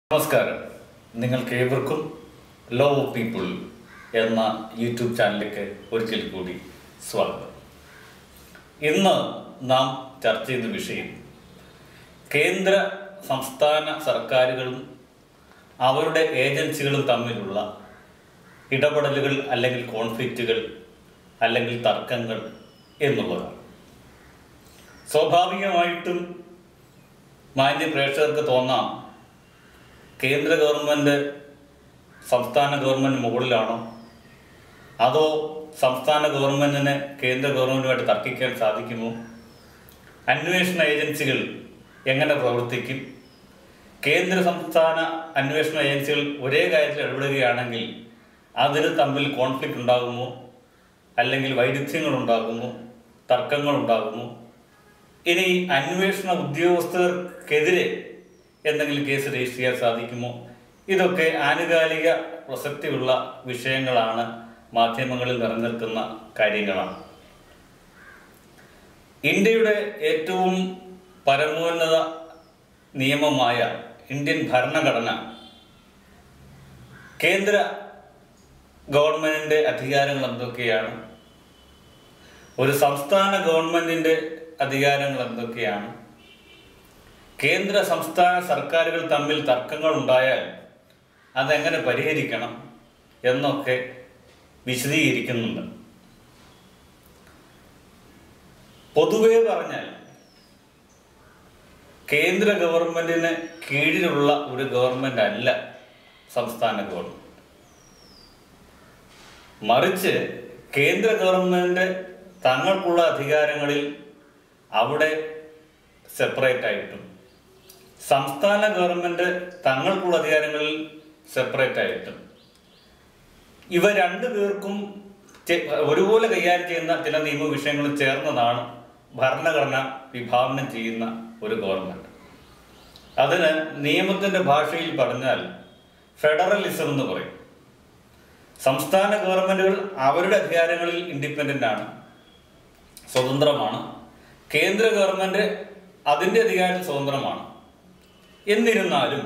നമസ്കാരം നിങ്ങൾക്ക് ഏവർക്കും ലോ ഓഫ് പീപ്പിൾ എന്ന യൂട്യൂബ് ചാനലിലേക്ക് ഒരിക്കൽ കൂടി സ്വാഗതം ഇന്ന് നാം ചർച്ച ചെയ്യുന്ന വിഷയം കേന്ദ്ര സംസ്ഥാന സർക്കാരുകളും അവരുടെ ഏജൻസികളും തമ്മിലുള്ള ഇടപെടലുകൾ അല്ലെങ്കിൽ കോൺഫ്ലിക്റ്റുകൾ അല്ലെങ്കിൽ തർക്കങ്ങൾ എന്നുള്ളതാണ് സ്വാഭാവികമായിട്ടും മാന്യ പ്രേക്ഷകർക്ക് തോന്നാം കേന്ദ്ര ഗവൺമെൻറ് സംസ്ഥാന ഗവൺമെൻറ് മുകളിലാണോ അതോ സംസ്ഥാന ഗവൺമെൻറ്റിന് കേന്ദ്ര ഗവൺമെൻറ്റുമായിട്ട് തർക്കിക്കാൻ സാധിക്കുമോ അന്വേഷണ ഏജൻസികൾ എങ്ങനെ പ്രവർത്തിക്കും കേന്ദ്ര സംസ്ഥാന അന്വേഷണ ഏജൻസികൾ ഒരേ കാര്യത്തിൽ ഇടപെടുകയാണെങ്കിൽ അതിന് തമ്മിൽ കോൺഫ്ലിക്റ്റ് ഉണ്ടാകുമോ അല്ലെങ്കിൽ വൈരുദ്ധ്യങ്ങൾ ഉണ്ടാകുമോ തർക്കങ്ങൾ ഉണ്ടാകുമോ ഇനി അന്വേഷണ ഉദ്യോഗസ്ഥർക്കെതിരെ എന്തെങ്കിലും കേസ് രജിസ്റ്റർ ചെയ്യാൻ സാധിക്കുമോ ഇതൊക്കെ ആനുകാലിക പ്രസക്തിയുള്ള വിഷയങ്ങളാണ് മാധ്യമങ്ങളിൽ നിലനിൽക്കുന്ന കാര്യങ്ങളാണ് ഇന്ത്യയുടെ ഏറ്റവും പരമോന്നത നിയമമായ ഇന്ത്യൻ ഭരണഘടന കേന്ദ്ര ഗവൺമെന്റിന്റെ അധികാരങ്ങൾ എന്തൊക്കെയാണ് ഒരു സംസ്ഥാന ഗവൺമെന്റിന്റെ അധികാരങ്ങൾ എന്തൊക്കെയാണ് കേന്ദ്ര സംസ്ഥാന സർക്കാരുകൾ തമ്മിൽ തർക്കങ്ങൾ ഉണ്ടായാൽ അതെങ്ങനെ പരിഹരിക്കണം എന്നൊക്കെ വിശദീകരിക്കുന്നുണ്ട് പൊതുവെ പറഞ്ഞാൽ കേന്ദ്ര ഗവൺമെന്റിന് കീഴിലുള്ള ഒരു ഗവൺമെന്റ് അല്ല സംസ്ഥാന ഗവൺമെന്റ് മറിച്ച് കേന്ദ്ര ഗവൺമെന്റ് തങ്ങൾക്കുള്ള അധികാരങ്ങളിൽ അവിടെ സെപ്പറേറ്റ് ആയിട്ടും സംസ്ഥാന ഗവൺമെന്റ് തങ്ങൾക്കുള്ള അധികാരങ്ങളിൽ സെപ്പറേറ്റ് ആയിട്ടും ഇവ രണ്ടു പേർക്കും ചെ- ഒരുപോലെ കൈകാര്യം ചെയ്യുന്ന ചില നിയമ വിഷയങ്ങൾ ചേർന്നതാണ് ഭരണഘടന വിഭാവനം ചെയ്യുന്ന ഒരു ഗവൺമെന്റ് അതിന് നിയമത്തിന്റെ ഭാഷയിൽ പറഞ്ഞാൽ ഫെഡറലിസം എന്ന് പറയും സംസ്ഥാന ഗവൺമെന്റുകൾ അവരുടെ അധികാരങ്ങളിൽ ഇൻഡിപെൻഡന്റ് ആണ് സ്വതന്ത്രമാണ് കേന്ദ്ര ഗവൺമെന്റ് അതിൻ്റെ അധികാരത്തിൽ സ്വതന്ത്രമാണ് എന്നിരുന്നാലും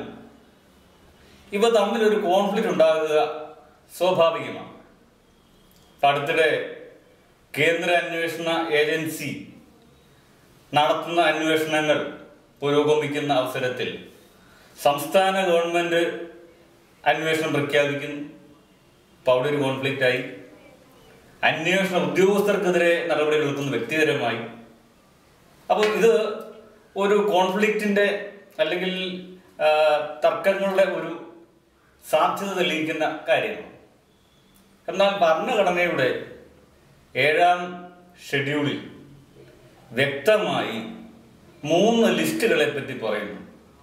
ഇവ തമ്മിൽ ഒരു കോൺഫ്ലിക്റ്റ് ഉണ്ടാകുക സ്വാഭാവികമാണ് ഇപ്പൊ അടുത്തിടെ കേന്ദ്ര അന്വേഷണ ഏജൻസി നടത്തുന്ന അന്വേഷണങ്ങൾ പുരോഗമിക്കുന്ന അവസരത്തിൽ സംസ്ഥാന ഗവൺമെന്റ് അന്വേഷണം പ്രഖ്യാപിക്കുന്നു അപ്പൊ അവിടെ ഒരു കോൺഫ്ലിക്റ്റ് ആയി അന്വേഷണ ഉദ്യോഗസ്ഥർക്കെതിരെ നടപടികൾ എടുക്കുന്ന വ്യക്തിപരമായി അപ്പോൾ ഇത് ഒരു കോൺഫ്ലിക്റ്റിന്റെ അല്ലെങ്കിൽ ആ, തർക്കങ്ങളുടെ ഒരു സാധ്യത തെളിയിക്കുന്ന കാര്യമാണ് എന്നാൽ ഭരണഘടനയുടെ ഏഴാം ഷെഡ്യൂളിൽ വ്യക്തമായി മൂന്ന് ലിസ്റ്റുകളെ പറ്റി പറയുന്നു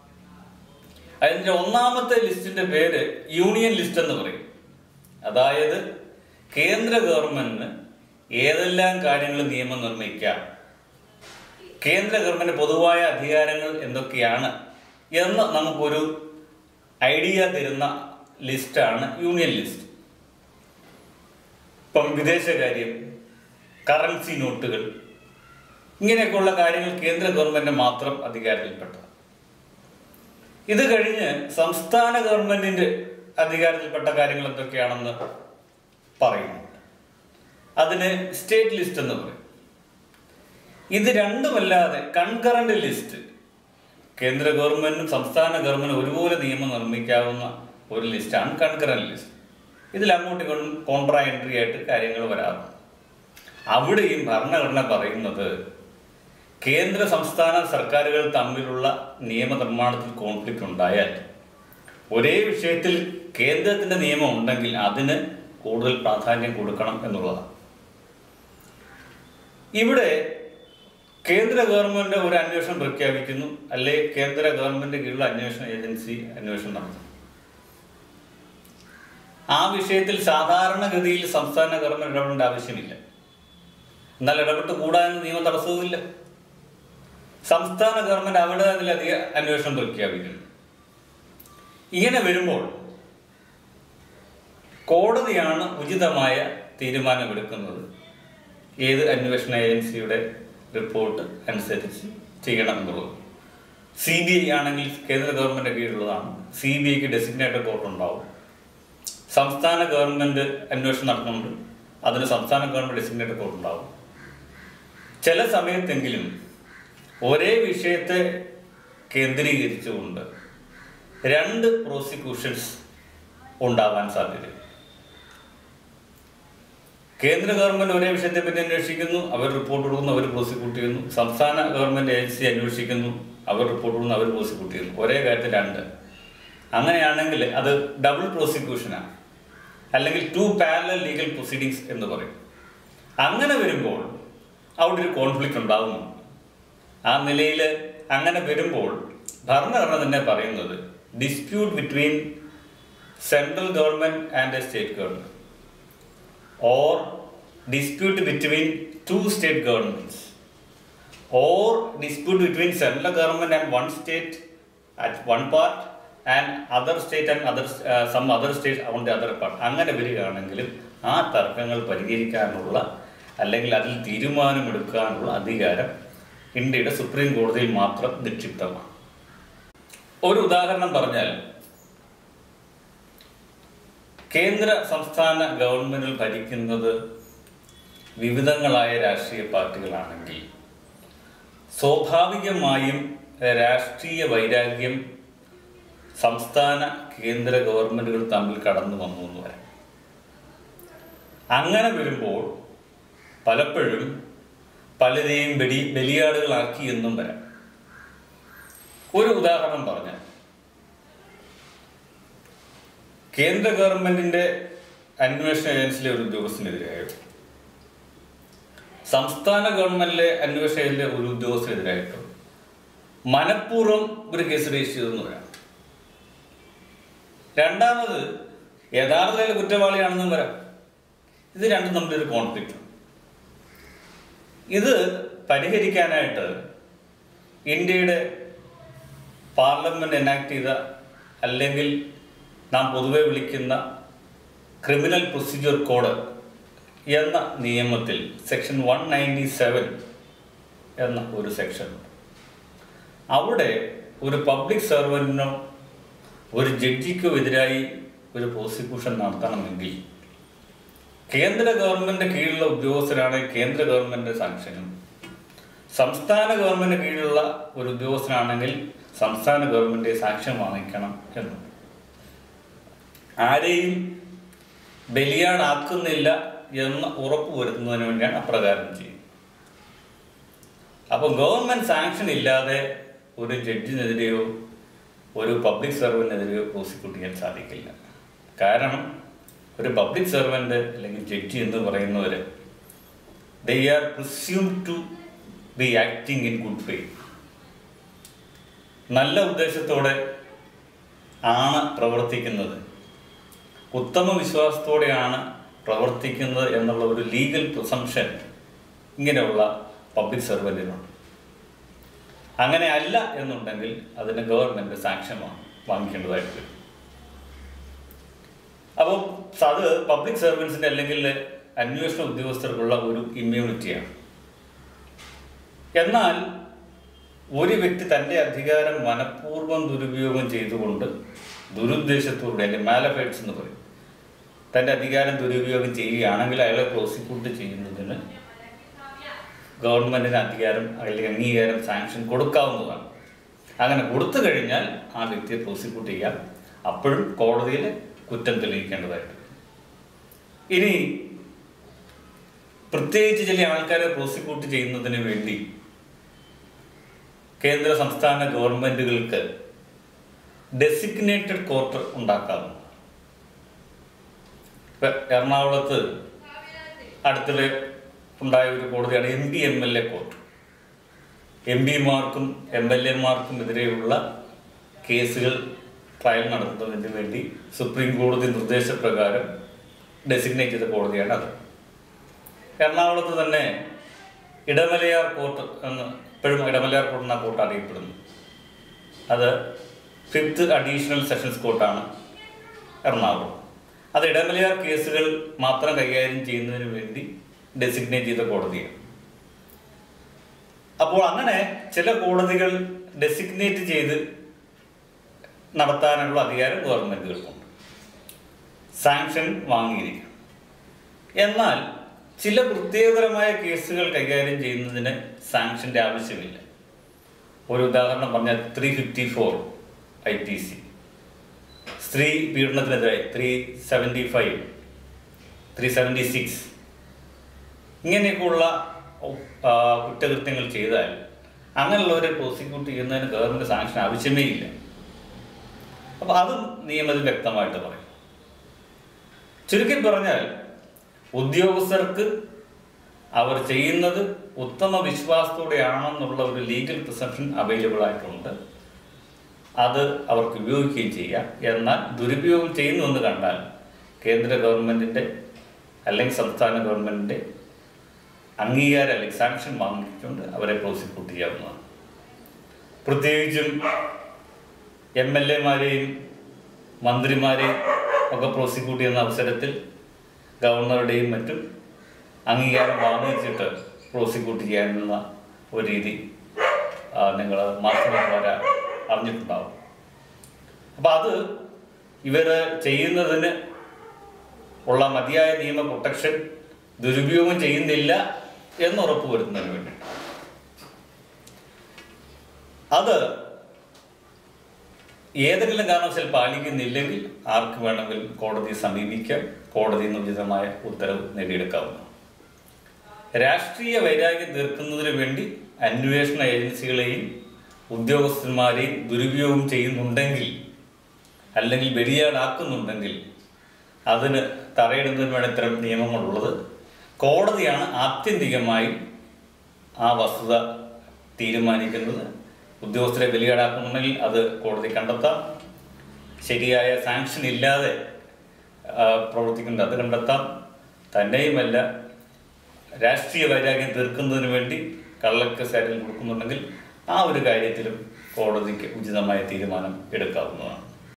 അതിന്റെ ഒന്നാമത്തെ ലിസ്റ്റിന്റെ പേര് യൂണിയൻ ലിസ്റ്റ് എന്ന് പറയും അതായത് കേന്ദ്ര ഗവൺമെന്റിന് ഏതെല്ലാം കാര്യങ്ങൾ നിയമം നിർണ്ണയിക്കാം കേന്ദ്ര ഗവൺമെന്റ് പൊതുവായ അധികാരങ്ങൾ എന്തൊക്കെയാണ് എന്ന് നമുക്കൊരു ഐഡിയ തരുന്ന ലിസ്റ്റാണ് യൂണിയൻ ലിസ്റ്റ് ഇപ്പം വിദേശകാര്യം കറൻസി നോട്ടുകൾ ഇങ്ങനെയൊക്കെയുള്ള കാര്യങ്ങൾ കേന്ദ്ര ഗവൺമെന്റ് മാത്രം അധികാരത്തിൽപ്പെട്ട ഇത് കഴിഞ്ഞ് സംസ്ഥാന ഗവൺമെന്റിന്റെ അധികാരത്തിൽപ്പെട്ട കാര്യങ്ങൾ എന്തൊക്കെയാണെന്ന് പറയുന്നു അതിന് സ്റ്റേറ്റ് ലിസ്റ്റ് എന്ന് പറയും ഇത് രണ്ടുമല്ലാതെ കൺകറന്റ് ലിസ്റ്റ് കേന്ദ്ര ഗവൺമെന്റും സംസ്ഥാന ഗവൺമെന്റും ഒരുപോലെ നിയമം നിർമ്മിക്കാവുന്ന ഒരു ലിസ്റ്റാണ് കൺകറന്റ് ലിസ്റ്റ് ഇതിൽ അങ്ങോട്ടും ഇങ്ങോട്ടും കോൺട്രാ എൻട്രി ആയിട്ട് കാര്യങ്ങൾ വരാറുണ്ട് അവിടെയും ഭരണഘടന പറയുന്നത് കേന്ദ്ര സംസ്ഥാന സർക്കാരുകൾ തമ്മിലുള്ള നിയമനിർമ്മാണത്തിൽ കോൺഫ്ലിക്റ്റ് ഉണ്ടായാൽ ഒരേ വിഷയത്തിൽ കേന്ദ്രത്തിന്റെ നിയമം ഉണ്ടെങ്കിൽ അതിന് കൂടുതൽ പ്രാധാന്യം കൊടുക്കണം എന്നുള്ളതാണ് ഇവിടെ കേന്ദ്ര ഗവൺമെന്റ് ഒരു അന്വേഷണം പ്രഖ്യാപിക്കുന്നു അല്ലെ കേന്ദ്ര ഗവൺമെന്റ് കീഴിലുള്ള അന്വേഷണ ഏജൻസി അന്വേഷണം നടത്തുന്നു ആ വിഷയത്തിൽ സാധാരണഗതിയിൽ സംസ്ഥാന ഗവൺമെന്റ് ഇടപെടേണ്ട ആവശ്യമില്ല എന്നാൽ ഇടപെട്ട് കൂടാൻ നിയമ തടസ്സവുമില്ല സംസ്ഥാന ഗവൺമെന്റ് അവിടെ അതിലധിക അന്വേഷണം പ്രഖ്യാപിക്കുന്നു ഇങ്ങനെ വരുമ്പോൾ കോടതിയാണ് ഉചിതമായ തീരുമാനമെടുക്കുന്നത് ഏത് അന്വേഷണ ഏജൻസിയുടെ റിപ്പോർട്ട് അനുസരിച്ച് ചെയ്യണം എന്നുള്ളത് സി ബി ഐ ആണെങ്കിൽ കേന്ദ്ര ഗവൺമെന്റ് കീഴിലുള്ളതാണ് സി ബി ഐക്ക് ഡെസിഗ്നേറ്റഡ് കോർട്ട് ഉണ്ടാവും സംസ്ഥാന ഗവൺമെന്റ് അന്വേഷണം നടത്തുന്നുണ്ട് അതിന് സംസ്ഥാന ഗവൺമെന്റ് ഡെസിഗ്നേറ്റഡ് കോർട്ട് ഉണ്ടാവും ചില സമയത്തെങ്കിലും ഒരേ വിഷയത്തെ കേന്ദ്രീകരിച്ചുകൊണ്ട് രണ്ട് പ്രോസിക്യൂഷൻസ് ഉണ്ടാവാൻ സാധ്യത കേന്ദ്ര ഗവൺമെന്റ് ഒരേ വിഷയത്തെ പറ്റി അന്വേഷിക്കുന്നു അവർ റിപ്പോർട്ട് കൊടുക്കുന്നു അവർ പ്രോസിക്യൂട്ട് ചെയ്യുന്നു സംസ്ഥാന ഗവൺമെന്റ് ഏജൻസി അന്വേഷിക്കുന്നു അവർ റിപ്പോർട്ട് കൊടുക്കുന്നു അവർ പ്രോസിക്യൂട്ട് ചെയ്യുന്നു ഒരേ കാര്യത്തിൽ രണ്ട് അങ്ങനെയാണെങ്കിൽ അത് ഡബിൾ പ്രോസിക്യൂഷനാണ് അല്ലെങ്കിൽ ടു പാരലൽ ലീഗൽ പ്രൊസീഡിങ്സ് എന്ന് പറയും അങ്ങനെ വരുമ്പോൾ അവിടെ ഒരു കോൺഫ്ലിക്റ്റ് ഉണ്ടാകുന്നു ആ നിലയിൽ അങ്ങനെ വരുമ്പോൾ ഭരണഘടന തന്നെ പറയുന്നത് dispute between central government and a state government or dispute between two state governments or dispute between central government and one state at one part and other state and other uh, some other state on the other part അങ്ങനെ വരികയാണെങ്കിലും ആ തർക്കങ്ങൾ പരിഹരിക്കാനുള്ള അല്ലെങ്കിൽ അതിൽ തീരുമാനമെടുക്കാനുള്ള അധികാരം ഇന്ത്യയുടെ supreme കോടതിയിൽ മാത്രം നിക്ഷിപ്തമാണ് ഒരു ഉദാഹരണം പറഞ്ഞാൽ കേന്ദ്ര സംസ്ഥാന ഗവൺമെന്റിൽ ഭരിക്കുന്നത് വിവിധങ്ങളായ രാഷ്ട്രീയ പാർട്ടികളാണെങ്കിൽ സ്വാഭാവികമായും രാഷ്ട്രീയ വൈരാഗ്യം സംസ്ഥാന കേന്ദ്ര ഗവൺമെന്റുകൾ തമ്മിൽ കടന്നു വന്നു എന്ന് വരാം അങ്ങനെ വരുമ്പോൾ പലപ്പോഴും പലരെയും ബലി ബലിയാടുകളാക്കി എന്നും വരാം ഒരു ഉദാഹരണം പറഞ്ഞാൽ കേന്ദ്ര ഗവൺമെന്റിന്റെ അന്വേഷണ ഏജൻസിയിലെ ഒരു ഉദ്യോഗസ്ഥനെതിരായോ സംസ്ഥാന ഗവൺമെന്റിലെ അന്വേഷണ ഏജൻസിയിലെ ഒരു ഉദ്യോഗസ്ഥനെതിരായിട്ടോ മനഃപൂർവ്വം ഒരു കേസ് രജിസ്റ്റർ ചെയ്തെന്ന് വരാം രണ്ടാമത് യഥാർത്ഥത്തിൽ കുറ്റവാളിയാണെന്നും വരാം ഇത് രണ്ടും തമ്മിലൊരു കോൺഫ്ലിക്റ്റ് ഇത് പരിഹരിക്കാനായിട്ട് ഇന്ത്യയുടെ പാർലമെന്റ് എനാക്ട് ചെയ്ത അല്ലെങ്കിൽ നാം പൊതുവെ വിളിക്കുന്ന ക്രിമിനൽ പ്രൊസീജിയർ കോഡ് എന്ന നിയമത്തിൽ സെക്ഷൻ വൺ നയൻറ്റി സെവൻ എന്ന ഒരു സെക്ഷൻ ഉണ്ട് അവിടെ ഒരു പബ്ലിക് സർവൻറ്റിനോ ഒരു ജഡ്ജിക്കോ എതിരായി ഒരു പ്രോസിക്യൂഷൻ നടത്തണമെങ്കിൽ കേന്ദ്ര ഗവൺമെന്റ് കീഴിലുള്ള ഉദ്യോഗസ്ഥരാണ് കേന്ദ്ര ഗവൺമെന്റ് സാങ്ഷനും സംസ്ഥാന ഗവൺമെന്റ് കീഴിലുള്ള ഒരു ഉദ്യോഗസ്ഥനാണെങ്കിൽ സംസ്ഥാന ഗവൺമെന്റ് സാക്ഷ്യം വാങ്ങിക്കണം എന്നുണ്ട് ആരെയും ബലിയാടാക്കുന്നില്ല എന്ന് ഉറപ്പ് വരുത്തുന്നതിന് വേണ്ടിയാണ് അപ്രകാരം ചെയ്യുന്നത് അപ്പോൾ ഗവൺമെന്റ് സാങ്ഷൻ ഇല്ലാതെ ഒരു ജഡ്ജിനെതിരെയോ ഒരു പബ്ലിക് സർവന്റിനെതിരെയോ പ്രോസിക്യൂട്ട് ചെയ്യാൻ സാധിക്കില്ല കാരണം ഒരു പബ്ലിക് സർവന്റ് അല്ലെങ്കിൽ ജഡ്ജി എന്ന് പറയുന്നവർ they are presume to be acting in good faith നല്ല ഉദ്ദേശത്തോടെ ആണ് പ്രവർത്തിക്കുന്നത് ഉത്തമ വിശ്വാസത്തോടെയാണ് പ്രവർത്തിക്കുന്നത് എന്നുള്ള ഒരു ലീഗൽ പ്രസംഷൻ ഇങ്ങനെയുള്ള പബ്ലിക് സർവൻറ്റിനുണ്ട് അങ്ങനെ അല്ല എന്നുണ്ടെങ്കിൽ അതിന് ഗവൺമെന്റ് സാക്ഷ്യമാണ് വാങ്ങിക്കേണ്ടതായിട്ട് വരും അപ്പോൾ അത് പബ്ലിക് സർവൻസിന്റെ അല്ലെങ്കിൽ അന്വേഷണ ഉദ്യോഗസ്ഥർക്കുള്ള ഒരു ഇമ്മ്യൂണിറ്റിയാണ് എന്നാൽ ഒരു വ്യക്തി തൻ്റെ അധികാരം മനഃപൂർവ്വം ദുരുപയോഗം ചെയ്തുകൊണ്ട് ദുരുദ്ദേശത്തോടെ അല്ലെങ്കിൽ മാലഫൈറ്റ്സ് എന്ന് പറയും തൻ്റെ അധികാരം ദുരുപയോഗം ചെയ്യുകയാണെങ്കിൽ അയാളെ പ്രോസിക്യൂട്ട് ചെയ്യുന്നതിന് ഗവൺമെന്റിന് അധികാരം അല്ലെങ്കിൽ അംഗീകാരം സാങ്ഷൻ കൊടുക്കാവുന്നതാണ് അങ്ങനെ കൊടുത്തു കഴിഞ്ഞാൽ ആ വ്യക്തിയെ പ്രോസിക്യൂട്ട് ചെയ്യാം അപ്പോഴും കോടതിയിൽ കുറ്റം തെളിയിക്കേണ്ടതായിട്ട് ഇനി പ്രത്യേകിച്ച് ചില ആൾക്കാരെ പ്രോസിക്യൂട്ട് ചെയ്യുന്നതിന് വേണ്ടി കേന്ദ്ര സംസ്ഥാന ഗവൺമെന്റുകൾക്ക് ഡെസിഗ്നേറ്റഡ് കോർട്ട് ഉണ്ടാക്കാവുന്നു ഇപ്പൊ എറണാകുളത്ത് അടുത്തിടെ ഉണ്ടായ ഒരു കോടതിയാണ് M P M L A court M പിമാർക്കും എം എൽ എമാർക്കും എതിരെയുള്ള കേസുകൾ ട്രയൽ നടത്തുന്നതിന് വേണ്ടി സുപ്രീം കോടതി നിർദ്ദേശപ്രകാരം ഡെസിഗ്നേറ്റ് ചെയ്ത കോടതിയാണ് അത് എറണാകുളത്ത് തന്നെ ഇടമലയാർ കോർട്ട് എന്ന് ഇപ്പോഴും ഇടമലയാർ കോർട്ട് എന്ന കോർട്ട് അറിയപ്പെടുന്നു അത് ഫിഫ്ത്ത് അഡീഷണൽ സെഷൻസ് കോർട്ടാണ് എറണാകുളം അത് ഇടമലയാർ കേസുകൾ മാത്രം കൈകാര്യം ചെയ്യുന്നതിന് വേണ്ടി ഡെസിഗ്നേറ്റ് ചെയ്ത കോടതിയാണ് അപ്പോൾ അങ്ങനെ ചില കോടതികൾ ഡെസിഗ്നേറ്റ് ചെയ്ത് നടത്താനുള്ള അധികാരം ഗവൺമെൻറ്റുകൾക്കുണ്ട് സാങ്ഷൻ വാങ്ങിയിരിക്കും എന്നാൽ ചില പ്രത്യേകതരമായ കേസുകൾ കൈകാര്യം ചെയ്യുന്നതിന് സാങ്ഷൻ്റെ ആവശ്യമില്ല ഒരു ഉദാഹരണം പറഞ്ഞാൽ three fifty four I P C സ്ത്രീ പീഡനത്തിനെതിരെ three seventy five three seventy six ഇങ്ങനെയൊക്കെയുള്ള ആ, കുറ്റകൃത്യങ്ങൾ ചെയ്താൽ അങ്ങനെയുള്ളവരെ പ്രോസിക്യൂട്ട് ചെയ്യുന്നതിന് ഗവൺമെൻറ് സാങ്ഷൻ ആവശ്യമേ ഇല്ല അപ്പോൾ അതും നിയമത്തിൽ വ്യക്തമായിട്ട് പറയും ചുരുക്കി പറഞ്ഞാൽ ഉദ്യോഗസ്ഥർക്ക് അവർ ചെയ്യുന്നത് ഉത്തമ വിശ്വാസത്തോടെയാണെന്നുള്ള ഒരു ലീഗൽ പ്രിസംഷൻ അവൈലബിൾ ആയിട്ടുണ്ട് അത് അവർക്ക് ഉപയോഗിക്കുകയും ചെയ്യാം എന്നാൽ ദുരുപയോഗം ചെയ്യുന്നു എന്ന് കണ്ടാൽ കേന്ദ്ര ഗവൺമെൻറ്റിൻ്റെ അല്ലെങ്കിൽ സംസ്ഥാന ഗവൺമെൻറ്റിൻ്റെ അംഗീകാരം അല്ലെങ്കിൽ സാങ്ഷൻ വാങ്ങിക്കൊണ്ട് അവരെ പ്രോസിക്യൂട്ട് ചെയ്യാവുന്നതാണ് പ്രത്യേകിച്ചും എം എൽ എമാരെയും മന്ത്രിമാരെയും ഒക്കെ പ്രോസിക്യൂട്ട് ചെയ്യുന്ന അവസരത്തിൽ ഗവർണറുടെയും മറ്റും അംഗീകാരം വാങ്ങിച്ചിട്ട് പ്രോസിക്യൂട്ട് ചെയ്യാനുള്ള ഒരു രീതി നിങ്ങൾ മാധ്യമദ്വാര അറിഞ്ഞിട്ടുണ്ടാവും അപ്പം അത് ഇവർ ചെയ്യുന്നതിന് ഉള്ള മതിയായ നിയമ പ്രൊട്ടക്ഷൻ ദുരുപയോഗം ചെയ്യുന്നില്ല എന്ന് ഉറപ്പുവരുത്തുന്നതിന് വേണ്ടി അത് ഏതെങ്കിലും കാരണവശാൽ പാലിക്കുന്നില്ലെങ്കിൽ ആർക്ക് വേണമെങ്കിലും കോടതിയെ സമീപിക്കാം കോടതിയിൽ നിന്ന് ഉചിതമായ ഉത്തരവ് നേടിയെടുക്കാവുന്നതാണ് രാഷ്ട്രീയ വൈരാഗ്യം തീർക്കുന്നതിന് വേണ്ടി അന്വേഷണ ഏജൻസികളെയും ഉദ്യോഗസ്ഥന്മാരെയും ദുരുപയോഗം ചെയ്യുന്നുണ്ടെങ്കിൽ അല്ലെങ്കിൽ ബലിയാടാക്കുന്നുണ്ടെങ്കിൽ അതിന് തടയിടുന്നതിന് വേണ്ടി ഇത്തരം നിയമങ്ങളുള്ളത് കോടതിയാണ് ആത്യന്തികമായി ആ വസ്തുത തീരുമാനിക്കുന്നത് ഉദ്യോഗസ്ഥരെ ബലിയാടാക്കുന്നുണ്ടെങ്കിൽ അത് കോടതി കണ്ടെത്താം ശരിയായ സാങ്ഷൻ ഇല്ലാതെ ആ, പ്രവർത്തിക്കുന്നത് അത് കണ്ടെത്താം തന്നെയുമല്ല രാഷ്ട്രീയ വൈരാഗ്യം തീർക്കുന്നതിന് വേണ്ടി കള്ളക്ക് സാരിൽ കൊടുക്കുന്നുണ്ടെങ്കിൽ ആ ഒരു കാര്യത്തിലും കോടതിക്ക് ഉചിതമായ തീരുമാനം എടുക്കാവുന്നതാണ്